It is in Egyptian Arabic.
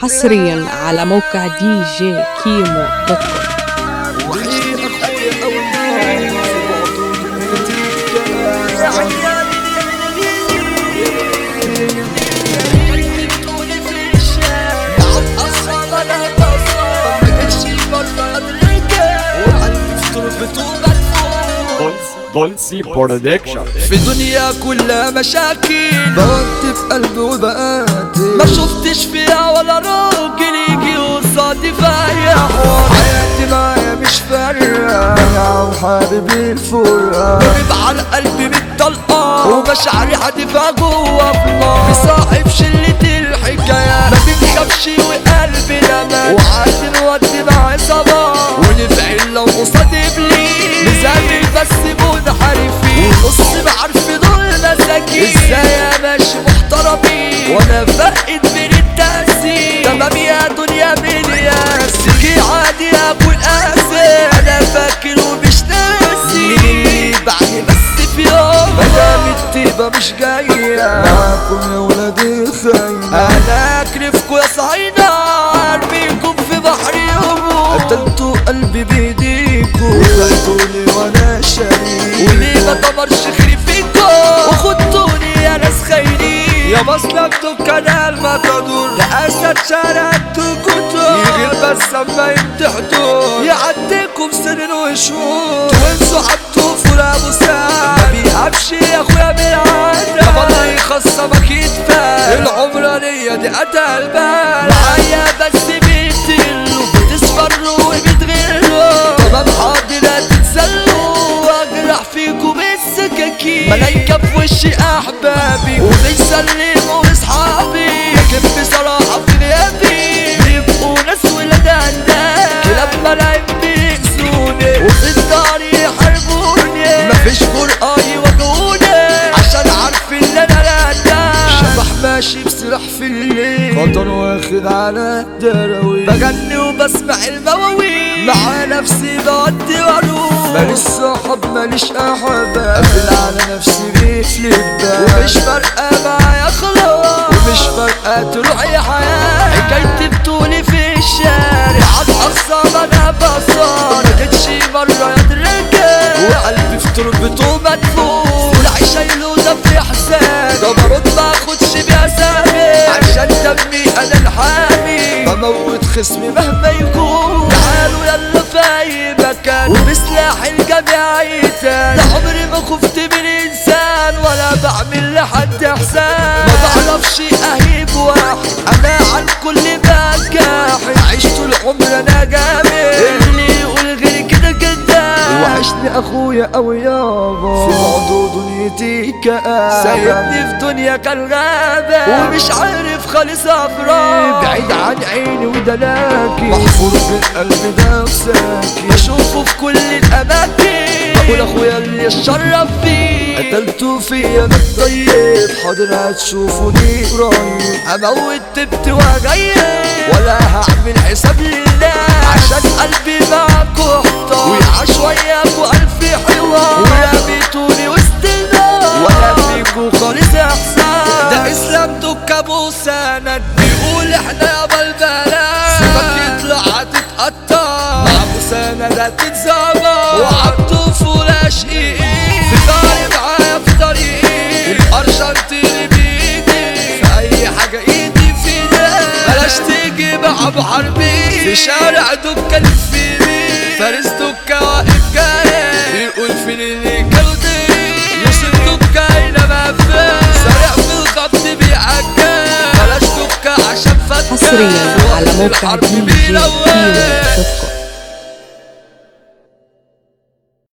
حصريا على موقع دي جي كيمو دوت كوم دولسي برودكشن في دنيا كلها مشاكل بوقت في قلبي وبقاتل ما شفتش فيها ولا راجل يجي قصادي فيا حوار حياتي معايا مش فارقة وحبيبي الفرقة بجيب على قلبي بالطلقة ومشاعري هتبقى جوا فنار مصاحب شلة الحكاية ما بنخافش وقلبي لما وعادي نودي مع صباح ونفعل لو قصاد ابليس نزامل بس منحرفين ونص بعرف دول مساكين ازاي يا ماشي محترمين وانا فقد من التأثير تمام يا دنيا من ياسي عادي اكل قاسي انا فاكر ومش ناسي بعد بس في يوم مدام الطيبة مش جاية معاكم يا ولادي الخاينة انا اكرفكوا يا صهاينة ارميكم في بحر يوم قتلتوا قلبي بايديكوا وبعتوني وانا شريك وليه ما دمرش خيري فيكوا وخدتوني يا ناس خاينين يا مسلكتوا كان المطادور ده اسد شارعتوا كتور يغير بس اما يمتحتوا يعديكم سنين وشهور وانسوا حطوا فول ابو سعد ما بيهبش يا اخويا بالعاده يا بطل يخصمك يدفع العمرانيه دي قتل بال معايا بس بيقتلوا بتصفروا وبتغلوا تمام حاضر هتتسلوا واجرح فيكم بالسكاكين ملايكة في وشي احبابي وبيسلموا اصحابي لكن بصراحة في غيابي بيبقوا ناس ولاد عندك كلاب ملايين بيأذوني وفي الدار يحاربوني مفيش جرأة يواجهوني عشان عارفين ان انا لا شبح ماشي بسلاح في الليل خطر واخد على الدراوي بغني وبسمع المواويل مع نفسي بودي واروح ماليش صحاب ماليش احباب قافل على نفسي بفليب ومش فارقه معايا خلاص ومش فارقه تروح يا حياه حكايتي بتقولي في الشارع هتعصب انا بصار ما جتش مره يا درجه وقلبي في تربته مدفون والعيش شايله ده في حساب ده برد ما اخدش بيها سامي عشان دمي انا الحامي بموت خصمي مهما يكون تعالوا يلا في اي مكان وبسلاح الجميع يتان لا عمري ما خفت من انسان ولا بعمل لحد احسان ما بعرفش اهيب واحد انا عن كل بكاحي عشت العمر انا جامد اللي يقول غير كده كده وحشني اخويا او يابا في بعضه دنيتي كآبة سايبني في دنيا كالغابة ومش عارف خالص افراد بعيد عن عيني ودلاكي محفور في القلب ده وساكي بشوفه في كل الاماكن اقول اخويا اللي اتشرف فيه قتلته فيا من طيب حاضر هتشوفوني قريب اموت تبت وجاي ولا هعمل حساب لله عشان قلبي معاكوا احتار ويعى شوية والف حوار ورميتوني وسط النار ولا فيكوا خالص احسان ده اسلام دك ابو سند بيقول احنا يا بلبلات سيبك يطلع هتتقطع مع ابو سند هتتزعبط وعبده فولاش ايه في طاري معايا في طريقي الارجنتيني بايدي في اي حاجه ايدي في ايدي بلاش تيجي مع ابو حربي في شارع دكة الفيني فارس دكة واقف جاي بيقول فين اللي كلدي يوسف دكة هنا مقفل سارع في الخط بيعجل بلاش دكة عشان فتة حصريا على موقع دي جي كيمو دوت كوم